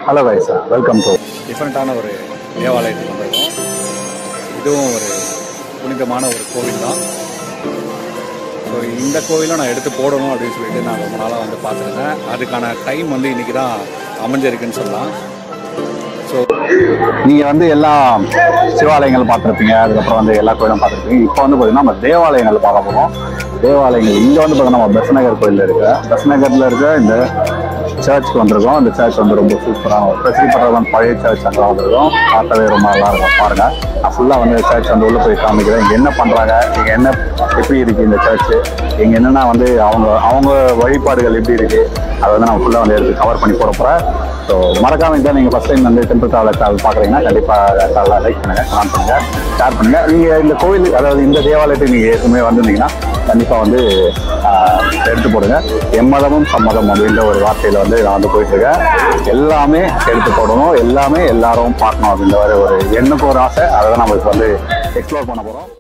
Hello guys welcome to டிஃப்ரெண்ட்டான ஒரு தேவாலயத்துக்கு வந்திருக்கோம் இதுவும் ஒரு புனிதமான ஒரு கோவில் தான் ஸோ இந்த கோவிலும் நான் எடுத்து போடணும் அப்படின்னு சொல்லிட்டு நான் ரொம்ப நாளாக வந்து பார்த்துருக்கேன் அதுக்கான டைம் வந்து இன்றைக்கி தான் அமைஞ்சிருக்குன்னு சொல்லலாம் ஸோ நீங்க வந்து எல்லா சிவாலயங்கள் பார்த்துருப்பீங்க அதுக்கப்புறம் வந்து எல்லா கோயிலும் பார்த்துருப்பீங்க இப்போ வந்து பார்த்தீங்கன்னா நம்ம தேவாலயங்கள் பார்க்க போகிறோம் தேவாலயங்கள் இங்கே வந்து பார்த்தீங்கன்னா நம்ம பெஸ்நகர் கோயில் இருக்கு பெஸ்நகரில் இருக்க இந்த சர்ச்சுக்கு வந்திருக்கோம் அந்த சர்ச் வந்து ரொம்ப சூப்பரான ஒரு பிரசிப்பட்டதான் பழைய சர்ச் அங்கே வந்திருக்கோம் பார்க்கவே ரொம்ப நல்லா இருக்கும் பாருங்க நான் ஃபுல்லாக வந்து சர்ச் வந்து உள்ளே போய் காமிக்கிறேன் இங்கே என்ன பண்ணுறாங்க இங்கே என்ன எப்படி இருக்கு இந்த சர்ச் இங்கே என்னென்னா வந்து அவங்க அவங்க வழிபாடுகள் எப்படி இருக்கு அதை வந்து நான் ஃபுல்லாக வந்து எடுத்து கவர் பண்ணி போட போகிறேன் ஸோ மறக்காம இருந்தால் நீங்கள் ஃபஸ்ட் டைம் வந்து டெம்பிள் ட்ராவலர் ட்ராவல் பார்க்குறீங்கன்னா கண்டிப்பாக ட்ராவலாக லைக் பண்ணுங்க கமெண்ட் பண்ணுங்க ஷேர் பண்ணுங்க நீங்கள் இந்த கோவில் அதாவது இந்த தேவாலயத்துக்கு நீங்கள் ஏற்கனவே வந்திருந்தீங்கன்னா கண்டிப்பாக வந்து ஆஹ், எடுத்து போடுங்க எம்மதமும் சம்மதம் அப்படின்ற ஒரு வார்த்தையில் வந்து நான் வந்து போயிட்டு இருக்கேன் எல்லாமே எடுத்து போடணும் எல்லாமே எல்லாரும் பார்க்கணும் அப்படின்ற ஒரு ஒரு எண்ணுக்கு ஒரு ஆசை அதை தான் நம்ம இப்போ வந்து எக்ஸ்ப்ளோர் பண்ண போகிறோம்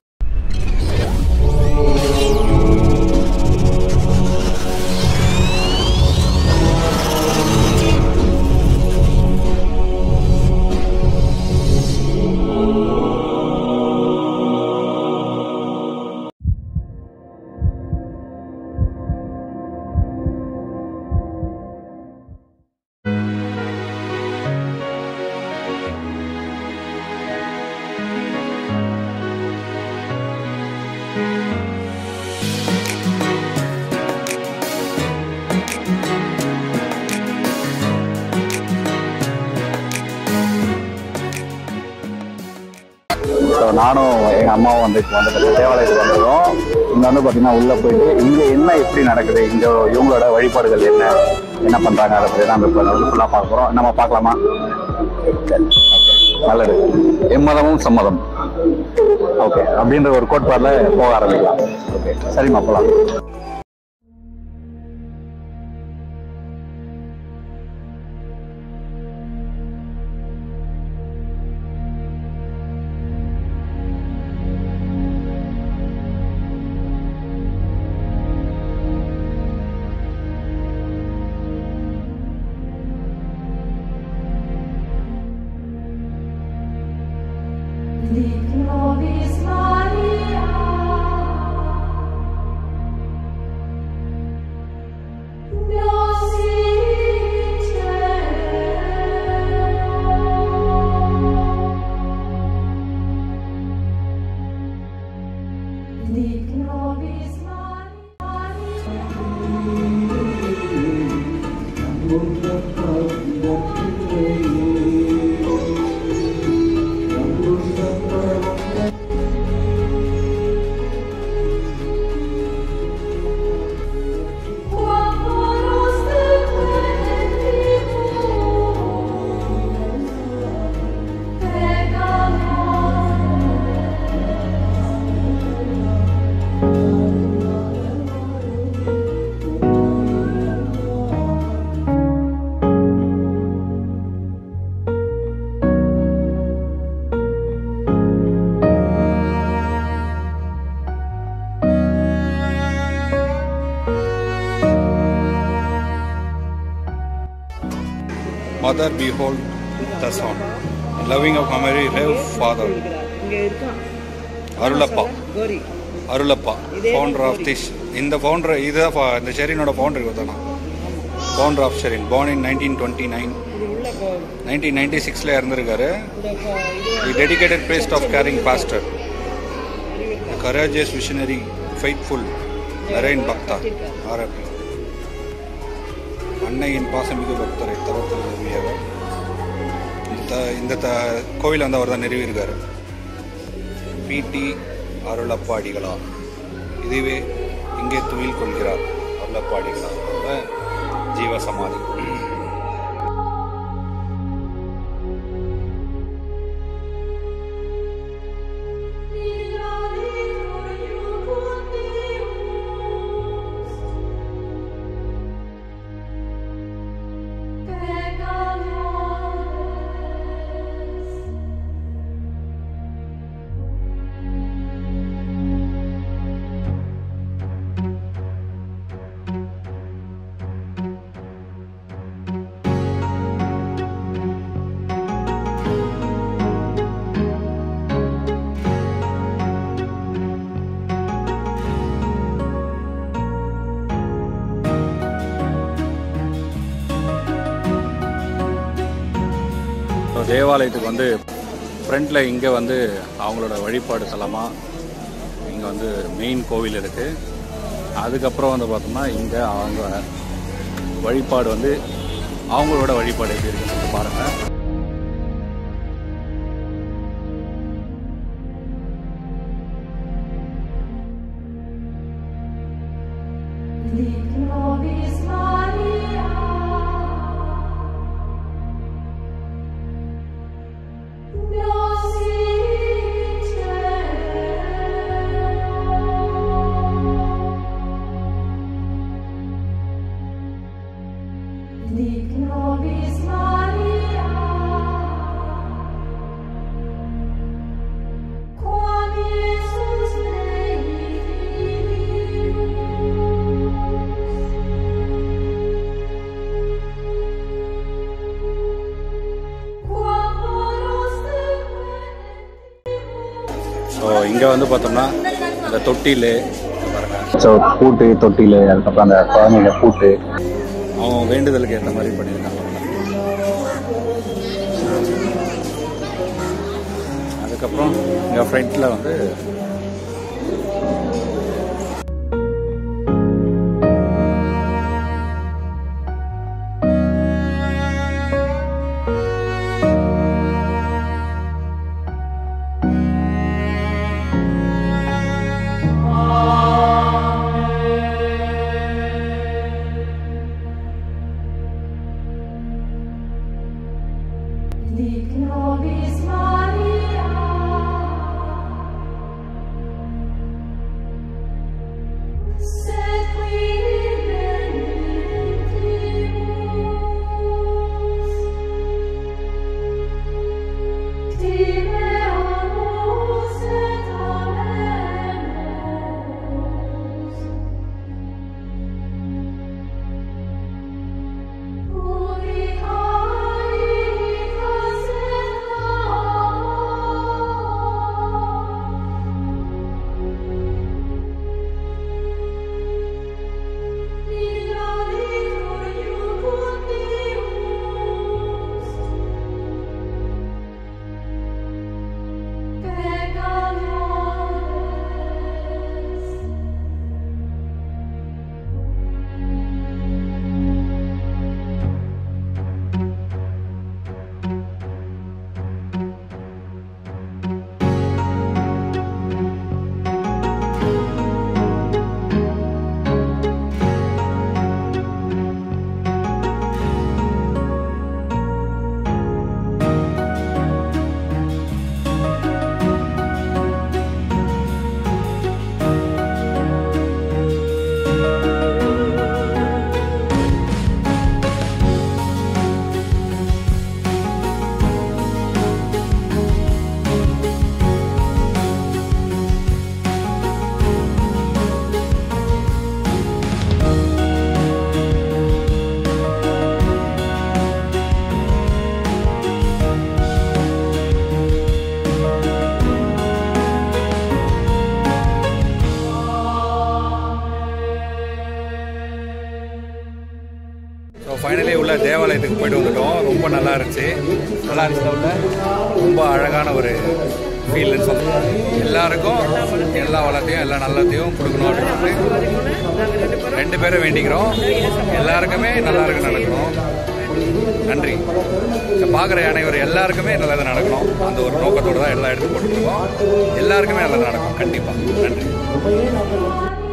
ஸோ நானும் எங்கள் அம்மாவும் வந்து இப்போ வந்து பார்த்தீங்கன்னா தேவாலயத்துக்கு வந்திருக்கோம் இங்கே வந்து பார்த்தீங்கன்னா உள்ளே போயிட்டு இங்கே என்ன எப்படி நடக்குது இங்கே இவங்களோட வழிபாடுகள் என்ன என்ன பண்ணுறாங்க அதை பற்றி தான் இப்போ வந்து ஃபுல்லாக பார்க்க போகிறோம் நம்ம பார்க்கலாமா சரி, okay. நல்லது எம்மதமும் சம்மதம் ஓகே அப்படின்ற ஒரு கோட்பாடில் போக ஆரம்பிக்கலாம் ஓகே சரிம்மா போகலாம் Dic nobis Maria, nos in cielo. Dic nobis Quamoros te mother behold the son loving of Mary love father Arulappa Arulappa founder of this இந்த ஃபவுண்டர் இதுதான் fa- இந்த ஷெரினோட ஃபவுண்டர் இவர் தானா ஃபவுண்டர் ஆஃப் ஷெரின் born in nineteen twenty nine nineteen ninety சிக்ஸில் இறந்துருக்காரு he dedicated priest of caring pastor a courageous visionary faithful Naren பக்தா ஆரம்பி அன்னையின் பாசமிகு பக்தரை தரத்தில் நிறுவியவர் இந்த த- இந்த த கோவில் வந்து அவர் தான் நிறுவியிருக்காரு பிடி அருளப்பாடிகளா இதுவே இங்கே துயில் கொள்கிறார் அருளப்பாடிகளா அவரோட ஜீவ சமாதி தேவாலயத்துக்கு வந்து ஃப்ரண்ட்டில் இங்கே வந்து அவங்களோட வழிபாடு தலமாக இங்கே வந்து மெயின் கோவில் இருக்குது அதுக்கப்புறம் வந்து பார்த்தோம்னா இங்கே அவங்க வழிபாடு வந்து அவங்களோட வழிபாடு எப்படி இருக்குன்னு பாருங்கள் Dic nobis Maria. Nos in cielo. Dic nobis Maria. Quam Iesus Dei vivimus. Quam oros dependimus. So இங்கே வந்து பார்த்தோம்னா இந்த தொட்டில் பாருங்கள் ஸோ பூட்டு தொட்டில் அதுக்கப்புறம் அந்த குழந்தைங்க பூட்டு அவங்க வேண்டுதலுக்கு ஏற்ற மாதிரி பண்ணியிருக்காங்க அதுக்கப்புறம் இங்கே ஃப்ரண்ட்டில் வந்து Dic nobis Maria. Sed qui benedictimus. Timeamus et amemus. Pecadores. So finally உள்ள தேவாலயத்துக்கு போயிட்டு வந்துட்டோம் ரொம்ப நல்லா இருந்துச்சு நல்லா இருந்துச்சு உள்ள ரொம்ப அழகான ஒரு ஃபீல்னு சொல்லலாம் எல்லாருக்கும் எல்லா வளத்தையும் எல்லா நல்லத்தையும் கொடுக்கணும் அப்படின்னு சொல்லிட்டு ரெண்டு பேரும் வேண்டிக்கிறோம் எல்லாருக்குமே நல்லா இருக்கு நடக்கணும் நன்றி பார்க்குற அனைவர் எல்லாருக்குமே நல்லது நடக்கணும் அந்த ஒரு நோக்கத்தோடு தான் எல்லா இடத்துக்கும் போட்டுருக்கோம் எல்லாருக்குமே நல்லது நடக்கும் கண்டிப்பாக நன்றி Maria.